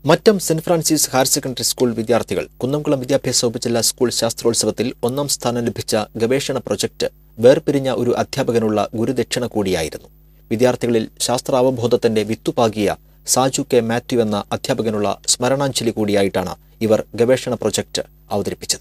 Mattam saint Francis higher secondary school വിദ്യാർത്ഥികൾ കുന്നംകുളം വിദ്യാഭ്യാസ ഉപജില്ലാ സ്കൂൾ ശാസ്ത്രോത്സവത്തിൽ ഒന്നാം സ്ഥാനം ലഭിച്ച ഗവേഷണ പ്രൊജക്ട് വേർപിരിഞ്ഞ ഒരു അധ്യാപകനുള്ള ഗുരുദക്ഷിണ കൂടിയായിരുന്നു വിദ്യാർത്ഥികളിൽ ശാസ്ത്രാവബോധത്തിന്റെ വിത്തുപാകിയ സാജു കെ മാത്യു എന്ന അധ്യാപകനുള്ള സ്മരണാഞ്ജലി കൂടിയായിട്ടാണ് ഇവർ ഗവേഷണ പ്രൊജക്ട് അവതരിപ്പിച്ചത്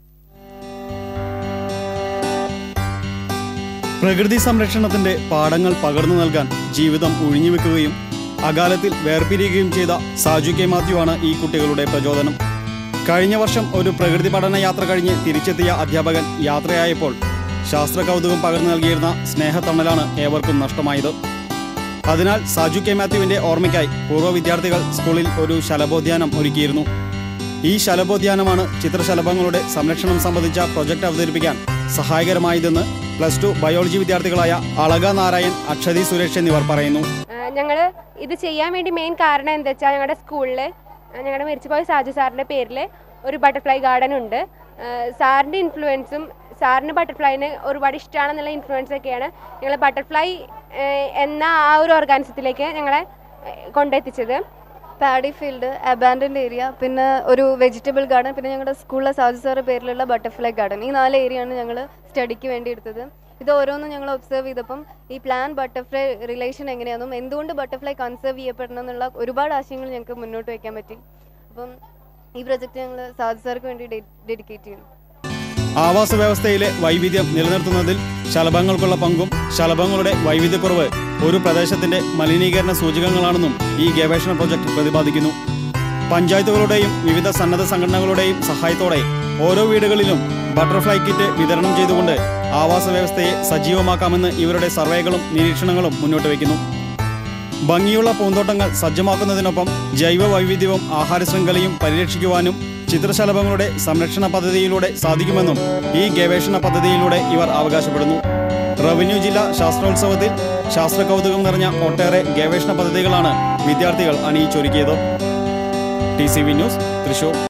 പ്രകൃതി സംരക്ഷണത്തിന്റെ പാഠങ്ങൾ പകർന്നു നൽകാൻ ജീവിതം ഒഴിഞ്ഞുവെക്കുകയും അകാലത്തിൽ വേർപിരിയുകയും ചെയ്ത സാജു കെ മാത്യുവാണ് ഈ കുട്ടികളുടെ പ്രചോദനം കഴിഞ്ഞ വർഷം ഒരു പ്രകൃതി പഠന യാത്ര കഴിഞ്ഞ് തിരിച്ചെത്തിയ അധ്യാപകൻ യാത്രയായപ്പോൾ ശാസ്ത്ര കൗതുകം പകർന്നു നൽകിയിരുന്ന സ്നേഹത്തണലാണ് ഏവർക്കും നഷ്ടമായത് അതിനാൽ സാജു കെ മാത്യുവിന്റെ ഓർമ്മയ്ക്കായി പൂർവ്വ വിദ്യാർത്ഥികൾ സ്കൂളിൽ ഒരു ശലഭോദ്യാനം ഒരുക്കിയിരുന്നു ഈ ശലഭോദ്യാനമാണ് ചിത്രശലഭങ്ങളുടെ സംരക്ഷണം സംബന്ധിച്ച പ്രൊജക്ട് അവതരിപ്പിക്കാൻ സഹായകരമായതെന്ന് പ്ലസ് ടു ബയോളജി വിദ്യാർത്ഥികളായ അളക നാരായൺ അക്ഷതി സുരേഷ് എന്നിവർ പറയുന്നു ഞങ്ങൾ ഇത് ചെയ്യാൻ വേണ്ടി മെയിൻ കാരണം എന്താ വെച്ചാൽ ഞങ്ങളുടെ സ്കൂളിൽ ഞങ്ങളുടെ മരിച്ചുപോയ സാജു സാറിൻ്റെ പേരിൽ ഒരു ബട്ടർഫ്ലൈ ഗാർഡൻ ഉണ്ട് സാറിൻ്റെ ഇൻഫ്ലുവൻസും സാറിന് ബട്ടർഫ്ലൈന് ഒരുപാട് ഇഷ്ടമാണെന്നുള്ള ഇൻഫ്ലുവൻസ് ഒക്കെയാണ് ഞങ്ങൾ ബട്ടർഫ്ലൈ എന്ന ആ ഒരു ഓർഗാനിസത്തിലേക്ക് ഞങ്ങളെ ഏഹ്, കൊണ്ടെത്തിച്ചത് പാഡി ഫീൽഡ് അബാൻഡൻഡ് ഏരിയ പിന്നെ ഒരു വെജിറ്റബിൾ ഗാർഡൻ പിന്നെ ഞങ്ങളുടെ സ്കൂളിലെ സാജു സാറ് പേരിലുള്ള ബട്ടർഫ്ലൈ ഗാർഡൻ ഈ നാല് ഏരിയയാണ് ഞങ്ങൾ സ്റ്റഡിക്ക് വേണ്ടി എടുത്തത് ഇത് ഓരോന്നും ഞങ്ങൾ ഒബ്സർവ് ചെയ്തപ്പം ഈ പ്ലാൻ ബട്ടർഫ്ലൈ റിലേഷൻ എങ്ങനെയാണെന്നും എന്തുകൊണ്ട് ബട്ടർഫ്ലൈ കൺസേർവ് ചെയ്യപ്പെടണം എന്നുള്ള ഒരുപാട് ആശയങ്ങൾ ഞങ്ങൾക്ക് മുന്നോട്ട് വയ്ക്കാൻ പറ്റി അപ്പം ഈ പ്രൊജക്റ്റ് ഞങ്ങൾ സാജു സാർക്ക് വേണ്ടി ഡെഡിക്കേറ്റ് ചെയ്യുന്നു ആവാസ വ്യവസ്ഥയിലെ വൈവിധ്യം നിലനിർത്തുന്നതിൽ ശലഭങ്ങൾക്കുള്ള പങ്കും ശലഭങ്ങളുടെ വൈവിധ്യക്കുറവ് ഒരു പ്രദേശത്തിന്റെ മലിനീകരണ സൂചകങ്ങളാണെന്നും ഈ ഗവേഷണ പ്രൊജക്ട് പ്രതിപാദിക്കുന്നു പഞ്ചായത്തുകളുടെയും വിവിധ സന്നദ്ധ സംഘടനകളുടെയും സഹായത്തോടെ ഓരോ വീടുകളിലും ബട്ടർഫ്ലൈ കിറ്റ് വിതരണം ചെയ്തുകൊണ്ട് ആവാസ വ്യവസ്ഥയെ സജീവമാക്കാമെന്ന് ഇവരുടെ സർവേകളും നിരീക്ഷണങ്ങളും മുന്നോട്ട് വയ്ക്കുന്നു ഭംഗിയുള്ള പൂന്തോട്ടങ്ങൾ സജ്ജമാക്കുന്നതിനൊപ്പം ജൈവ വൈവിധ്യവും ആഹാര ശൃംഖലയും പരിരക്ഷിക്കുവാനും ചിത്രശലഭങ്ങളുടെ സംരക്ഷണ പദ്ധതിയിലൂടെ സാധിക്കുമെന്നും ഈ ഗവേഷണ പദ്ധതിയിലൂടെ ഇവർ അവകാശപ്പെടുന്നു റവന്യൂ ജില്ലാ ശാസ്ത്രോത്സവത്തിൽ ശാസ്ത്ര കൗതുകം നിറഞ്ഞ ഒട്ടേറെ ഗവേഷണ പദ്ധതികളാണ് വിദ്യാർത്ഥികൾ അണിയിച്ചൊരുക്കിയത് T C V news Thrissur